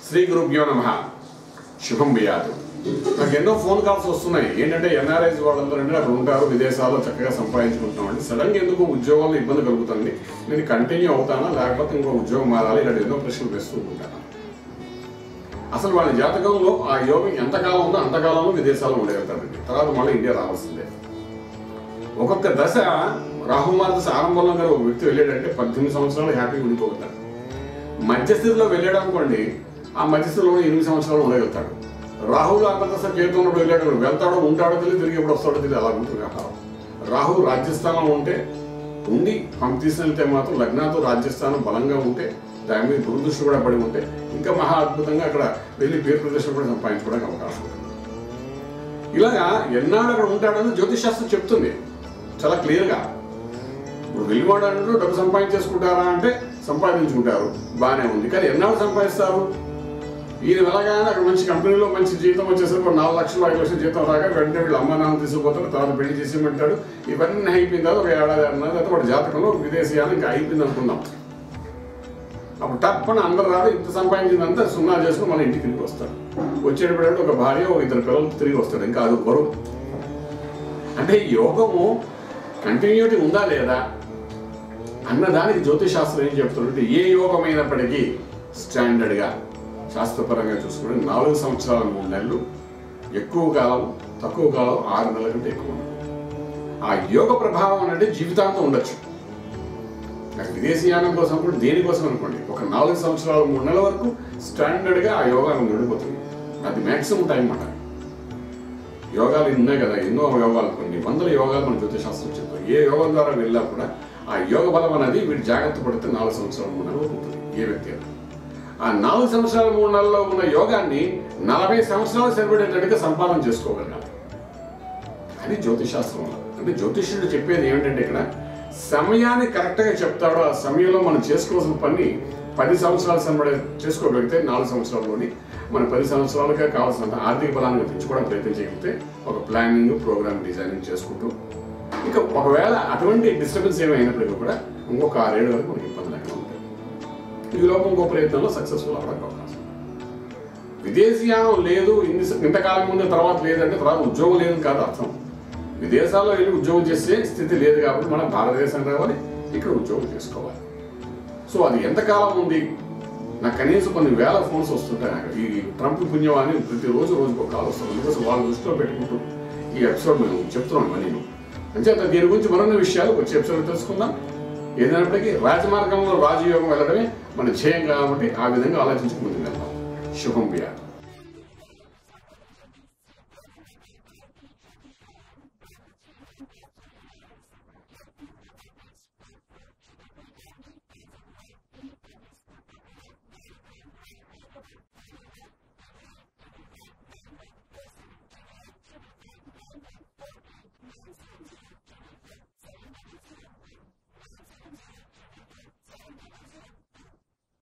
శ్రీ గురుభ్యో నమ శుభం బియాదు నాకు ఎన్నో ఫోన్ కాల్స్ వస్తున్నాయి ఏంటంటే ఎన్ఆర్ఐస్ వాళ్ళందరూ అంటే అక్కడ ఉంటారు విదేశాల్లో చక్కగా సంపాదించుకుంటున్నామండి సడన్గా ఎందుకు ఉద్యోగంలో ఇబ్బంది కలుగుతుంది నేను కంటిన్యూ అవుతానా లేకపోతే ఇంకో ఉద్యోగం మారాలి ఇలాంటి ఎన్నో ప్రశ్నలు వేస్తూ ఉంటాను అసలు వాళ్ళ జాతకంలో ఆ యోగం ఎంతకాలం ఉందో అంతకాలంలో విదేశాల్లో ఉండగలుగుతారండి తర్వాత మళ్ళీ ఇండియా రావాల్సిందే ఒక్కొక్క దశ రాహుమార్ దశ ఆరంభంలో గారు ఒక వ్యక్తి వెళ్ళాడంటే పద్దెనిమిది సంవత్సరాలు హ్యాపీగా ఉండిపోతాడు మధ్యస్థితిలో వెళ్ళాడు అనుకోండి ఆ మధ్యస్థితిలో ఎనిమిది సంవత్సరాలు ఉండగలుగుతాడు రాహుల్ అంతర్దశ జీవితంలో వెళ్ళాడు వెళ్తాడో ఉంటాడో తెలియదు తిరిగి ఎప్పుడు వస్తాడో తెలియదు అలా ఉంటుంది వ్యవహారం రాహు రాజ్యస్థానంలో ఉంటే ఉండి పంప తీసుకెళ్తే మాత్రం లగ్నాతో రాజ్యస్థానం బలంగా ఉంటే దాని మీద దురదృష్టి కూడా పడి ఉంటే ఇంకా మహా అద్భుతంగా అక్కడ వెళ్ళి పేరు ప్రదర్శన కూడా సంపాదించుకోవడానికి అవకాశం ఉంటుంది ఇలాగా ఎన్నాడు అక్కడ ఉంటాడని జ్యోతిషాస్త్రం చెప్తుంది చాలా క్లియర్గా ఇప్పుడు వెళ్ళిపోవడానికి డబ్బు సంపాదించేసుకుంటారా అంటే సంపాదించుకుంటారు బాగానే ఉంది కానీ ఎన్నాళ్ళు సంపాదిస్తారు ఈయన వెళ్ళగానే అక్కడ మంచి కంపెనీలో మంచి జీతం వచ్చేసరికి ఒక నాలుగు లక్షలు ఐదు లక్షల జీతం రాగా వెంటనే వీళ్ళు అమ్మ నాన్న తీసుకుపోతారు తర్వాత పెళ్లి చేసేయమంటాడు ఇవన్నీ అయిపోయిన తర్వాత ఒక ఏడాది అన్నది తర్వాత వాడి జాతకంలో విదేశీయాలు ఇంకా అయిపోయింది అనుకుందాం అప్పుడు తప్పని అందరు రాదు ఇంత సంపాదించిందంతా సున్నా చేసుకుని మన ఇంటికి తిరిగి వస్తాడు వచ్చేటప్పుడు ఒక భార్య ఒక ఇద్దరు పిల్లలు తిరిగి వస్తాడు ఇంకా అది బరువు అంటే ఈ యోగము కంటిన్యూటీ ఉందా లేదా అన్నదానికి జ్యోతిష్ శాస్త్రం ఏం చెప్తుందంటే ఏ యోగమైనప్పటికీ స్టాండర్డ్గా శాస్త్రపరంగా చూసుకుంటే నాలుగు సంవత్సరాల మూడు నెలలు ఎక్కువ కాలం తక్కువ కాలం ఆరు నెలల కంటే ఎక్కువ ఉండదు ఆ యోగ ప్రభావం అనేది జీవితాంతం ఉండొచ్చు నాకు విదేశీయానం కోసం కూడా దేనికోసం అనుకోండి ఒక నాలుగు సంవత్సరాల మూడు నెలల వరకు స్టాండర్డ్గా ఆ యోగాలు నడిపోతుంది అది మ్యాక్సిమం టైం అన్నమాట యోగాలు ఇన్ని ఉన్నాయి కదా ఎన్నో యోగాలు కొన్ని వందల యోగాలు మన జ్యోతిశాస్త్రం చెప్తారు ఏ యోగం ద్వారా వెళ్ళా కూడా ఆ యోగ బలం అనేది వీడు జాగ్రత్త పడితే నాలుగు సంవత్సరాల మూడు నెలలు ఉంటుంది ఏ వ్యక్తి అయినా ఆ నాలుగు సంవత్సరాల మూడు నెలల్లో ఉన్న యోగాన్ని నలభై సంవత్సరాలు సరిపడేటట్టుగా సంపాదన చేసుకోగలగాలి అది జ్యోతిశాస్త్రం వల్ల అంటే జ్యోతిష్యుడు చెప్పేది ఏమిటంటే ఇక్కడ సమయాన్ని కరెక్ట్గా చెప్తాడో ఆ సమయంలో మనం చేసుకోవాల్సిన పని పది సంవత్సరాలు సరిపడే చేసుకోగలిగితే నాలుగు సంవత్సరాల్లోని మన పది సంవత్సరాలుగా కావాల్సినంత ఆర్థిక బలాన్ని పెంచుకోవడానికి ప్రయత్నం చేయగలిగితే ఒక ప్లానింగ్ ప్రోగ్రామ్ డిజైనింగ్ చేసుకుంటూ ఇంకా ఒకవేళ అటువంటి డిస్టర్బెన్స్ ఏమైనప్పటికీ కూడా ఇంకొక ఆరేడు వరకు మనకి ఇబ్బంది లేకుండా ఉంటుంది ఈ లోపం ఇంకో ప్రయత్నంలో సక్సెస్ఫుల్ అవ్వడానికి అవకాశం విదేశీయానం లేదు ఇన్ని ఇంతకాలం ముందు తర్వాత లేదంటే తర్వాత ఉద్యోగం లేదని కాదు అర్థం విదేశాల్లో వెళ్ళి ఉద్యోగం చేసే స్థితి లేదు కాబట్టి మనం భారతదేశం రావాలి ఇక్కడ ఉద్యోగం చేసుకోవాలి సో అది ఎంతకాలం ఉంది నాకు కనీసం కొన్ని వేల ఫోన్స్ వస్తుంటాయి నాకు ఈ ట్రంప్ పుణ్యవాన్ని ప్రతిరోజు రోజుకు ఒక కాల్ వస్తుంది అందుకోసం వాళ్ళ దృష్టిలో పెట్టుకుంటూ ఈ ఎపిసోడ్ మేము చెప్తున్నాం ఇవన్నీ అంచేత దీని గురించి మరిన్ని విషయాలు వచ్చే ఎపిసోడ్ తెలుసుకుందాం ఏదైనప్పటికీ రాజమార్గంలో రాజయోగం వెళ్ళడమే మన ధ్యేయం కాబట్టి ఆ విధంగా ఆలోచించి ముందుకు వెళ్దాం శుభం బియా